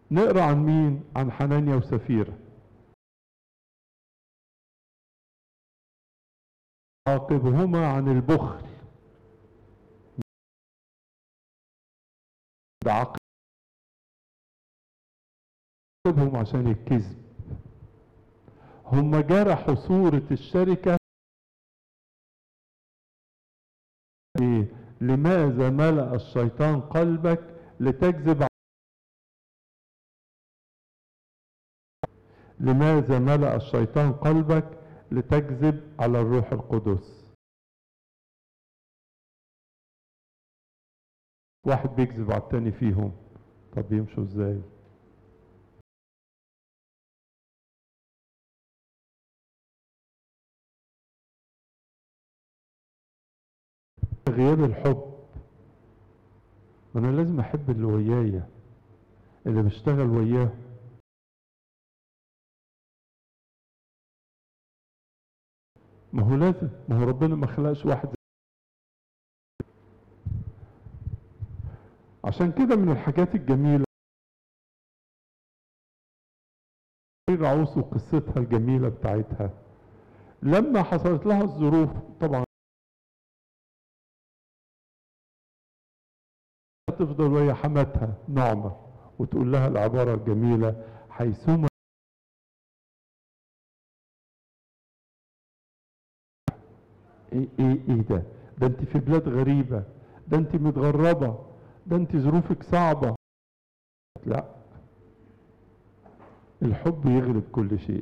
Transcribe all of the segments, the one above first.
نقرا عن مين عن حنانيا وسفيره عاقبهما عن البخل ده عاقبهم عشان الكذب هم جرحوا صورة الشركة إيه؟ لماذا ملأ الشيطان قلبك لتكذب لماذا ملأ الشيطان قلبك لتكذب على الروح القدس واحد بيكذب على التاني فيهم طب يمشوا ازاي غياب الحب ما انا لازم احب اللي ويايا اللي بشتغل وياه ما هو لازم ما هو ربنا ما خلقش واحد عشان كده من الحاجات الجميلة عوس وقصتها الجميلة بتاعتها لما حصلت لها الظروف طبعا تفضل وهي حماتها نعمة وتقول لها العبارة الجميلة حيثما ايه ايه ايه ده ده انت في بلاد غريبة ده انت متغربة ده انت ظروفك صعبة لا الحب يغلب كل شيء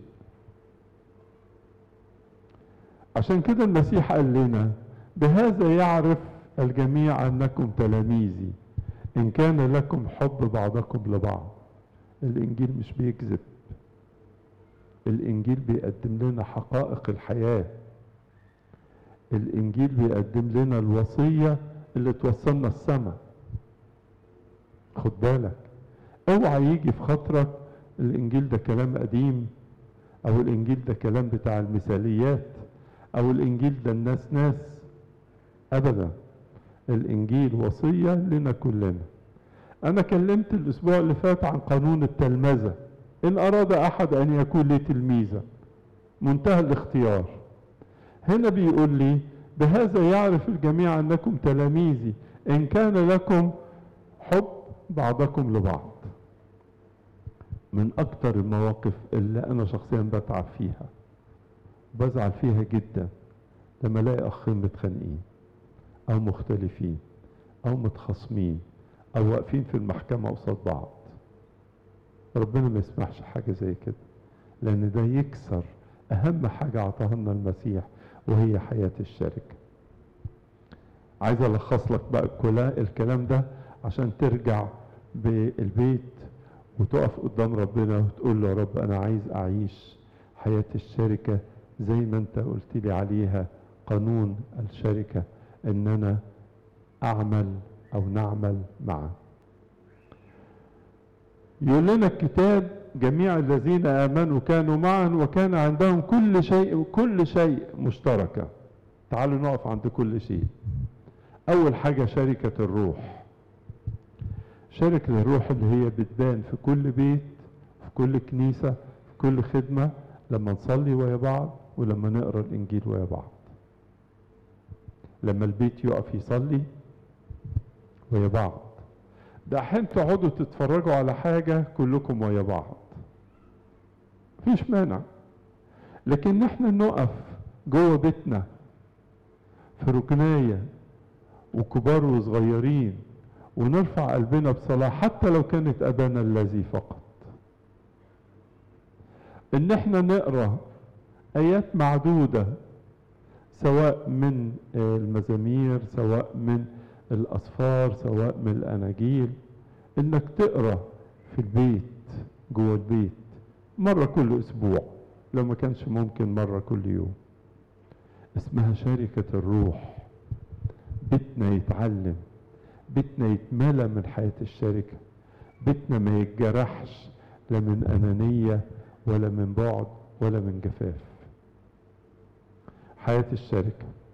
عشان كده المسيح قال لنا بهذا يعرف الجميع انكم تلاميذي ان كان لكم حب بعضكم لبعض الانجيل مش بيكذب الانجيل بيقدم لنا حقائق الحياه الانجيل بيقدم لنا الوصيه اللي توصلنا السماء خد بالك اوعى يجي في خاطرك الانجيل ده كلام قديم او الانجيل ده كلام بتاع المثاليات او الانجيل ده الناس ناس ابدا الانجيل وصيه لنا كلنا انا كلمت الاسبوع اللي فات عن قانون التلمذه ان اراد احد ان يكون لي تلميذا منتهى الاختيار هنا بيقول لي بهذا يعرف الجميع انكم تلاميذي ان كان لكم حب بعضكم لبعض من اكتر المواقف اللي انا شخصيا بتعب فيها بزعل فيها جدا لما الاقي اخين متخانقين او مختلفين او متخاصمين او واقفين في المحكمة قصاد بعض ربنا ما يسمحش حاجة زي كده لان ده يكسر اهم حاجة اعطاها لنا المسيح وهي حياة الشركة عايز الخص لك بقى الكلام ده عشان ترجع بالبيت وتقف قدام ربنا وتقول له يا رب انا عايز اعيش حياة الشركة زي ما انت قلت لي عليها قانون الشركة ان انا اعمل او نعمل معا يقول لنا الكتاب جميع الذين امنوا كانوا معا وكان عندهم كل شيء كل شيء مشتركة تعالوا نقف عند كل شيء اول حاجة شركة الروح شركة الروح اللي هي بتبان في كل بيت في كل كنيسة في كل خدمة لما نصلي ويا بعض ولما نقرا الانجيل ويا بعض لما البيت يقف يصلي ويا بعض ده احيانا تقعدوا تتفرجوا على حاجة كلكم ويا بعض مفيش مانع لكن احنا نقف جوه بيتنا في ركناية وكبار وصغيرين ونرفع قلبنا بصلاة حتى لو كانت أبانا الذي فقط ان احنا نقرأ آيات معدودة سواء من المزامير سواء من الأسفار سواء من الأناجيل إنك تقرأ في البيت جوه البيت مرة كل أسبوع لو ما كانش ممكن مرة كل يوم اسمها شركة الروح بيتنا يتعلم بيتنا يتملى من حياة الشركة بيتنا ما يتجرحش لا من أنانية ولا من بعد ولا من جفاف حياة الشركة